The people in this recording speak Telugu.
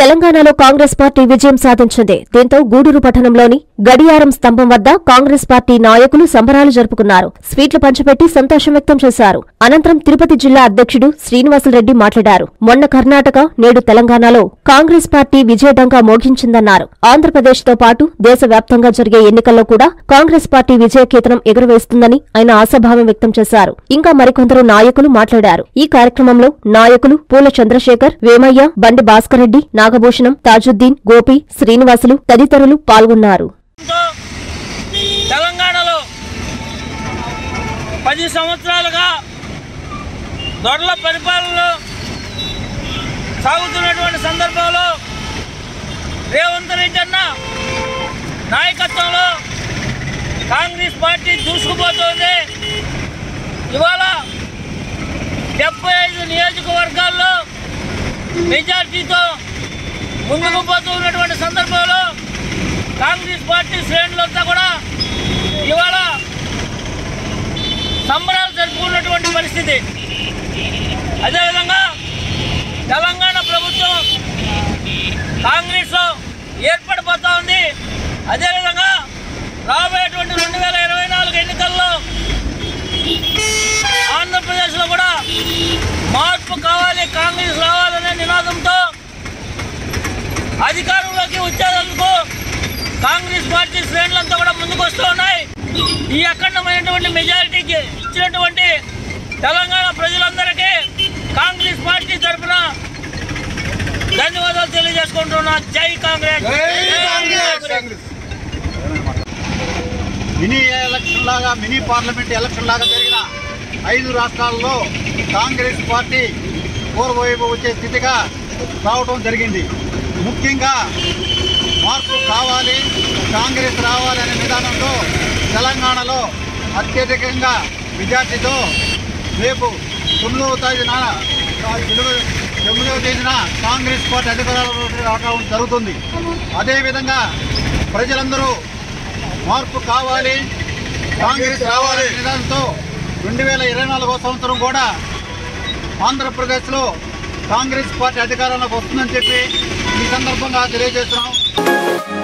తెలంగాణలో కాంగ్రెస్ పార్టీ విజయం సాధించింది దీంతో గూడూరు పట్టణంలోని గడియారం స్తంభం వద్ద కాంగ్రెస్ పార్టీ నాయకులు సంబరాలు జరుపుకున్నారు స్వీట్లు పంచిపెట్టి సంతోషం వ్యక్తం చేశారు అనంతరం తిరుపతి జిల్లా అధ్యక్షుడు శ్రీనివాసులరెడ్డి మాట్లాడారు మొన్న కర్ణాటక నేడు తెలంగాణలో కాంగ్రెస్ పార్టీ విజయడంగా మోగించిందన్నారు ఆంధ్రప్రదేశ్ తో పాటు దేశవ్యాప్తంగా జరిగే ఎన్నికల్లో కూడా కాంగ్రెస్ పార్టీ విజయకేతనం ఎగురవేస్తుందని ఆయన ఆశాభావం వ్యక్తం చేశారు ఇంకా మరికొందరు నాయకులు మాట్లాడారు ఈ కార్యక్రమంలో నాయకులు పూల చంద్రశేఖర్ వేమయ్య బండి భాస్కర్ రెడ్డి నాగభూషణం తాజుద్దీన్ గోపి శ్రీనివాసులు తదితరులు పాల్గొన్నారు తో తెలంగాణలో పది సంవత్సరాలుగా దొరల పరిపాలనలో సాగుతున్నటువంటి సందర్భంలో రేవంత్ రెడ్డి అన్న నాయకత్వంలో కాంగ్రెస్ పార్టీ దూసుకుపోతోంది ఇవాళ డెబ్బై ఐదు నియోజకవర్గాల్లో మెజార్టీతో ముందుకు పోతూ ఉన్నటువంటి సందర్భంలో కాంగ్రెస్ పార్టీ శ్రేణులంతా కూడా ఇవాళ సంబరాలు జరుపుకున్నటువంటి పరిస్థితి అదేవిధంగా తెలంగాణ ప్రభుత్వం కాంగ్రెస్ ఏర్పడిపోతా ఉంది అదేవిధంగా రాబోయేటువంటి రెండు వేల ఇరవై నాలుగు ఎన్నికల్లో ఆంధ్రప్రదేశ్లో కూడా మార్పు కావాలి కాంగ్రెస్ రావాలనే నినాదంతో అధికారంలోకి వచ్చేందుకు కాంగ్రెస్ పార్టీ శ్రేణులంతా కూడా ముందుకు వస్తూ ఉన్నాయి ఈ అఖండమైనటువంటి మెజారిటీకి ఇచ్చినటువంటి తెలంగాణ ప్రజలందరికీ కాంగ్రెస్ పార్టీ తరఫున ధన్యవాదాలు తెలియజేసుకుంటున్నా జై కాంగ్రెస్ మినీ ఎలక్షన్ లాగా మినీ పార్లమెంట్ ఎలక్షన్ లాగా జరిగిన ఐదు రాష్ట్రాల్లో కాంగ్రెస్ పార్టీ పూర్వవైపు వచ్చే స్థితిగా రావడం జరిగింది ముఖ్యంగా మార్పు కావాలి కాంగ్రెస్ రావాలి అనే విధానంతో తెలంగాణలో అత్యధికంగా మెజార్టీతో రేపు తొమ్మిదవ తేదీన ఆ, తొమ్మిదవ తొమ్మిదవ తేదీన కాంగ్రెస్ పార్టీ అధికారంలోకి రావడం జరుగుతుంది అదేవిధంగా ప్రజలందరూ మార్పు కావాలి కాంగ్రెస్ రావాలి అనే నిదానంతో రెండు వేల ఇరవై నాలుగో సంవత్సరం కూడా ఆంధ్రప్రదేశ్లో కాంగ్రెస్ పార్టీ అధికారంలోకి వస్తుందని చెప్పి ఈ సందర్భంగా తెలియజేస్తున్నాం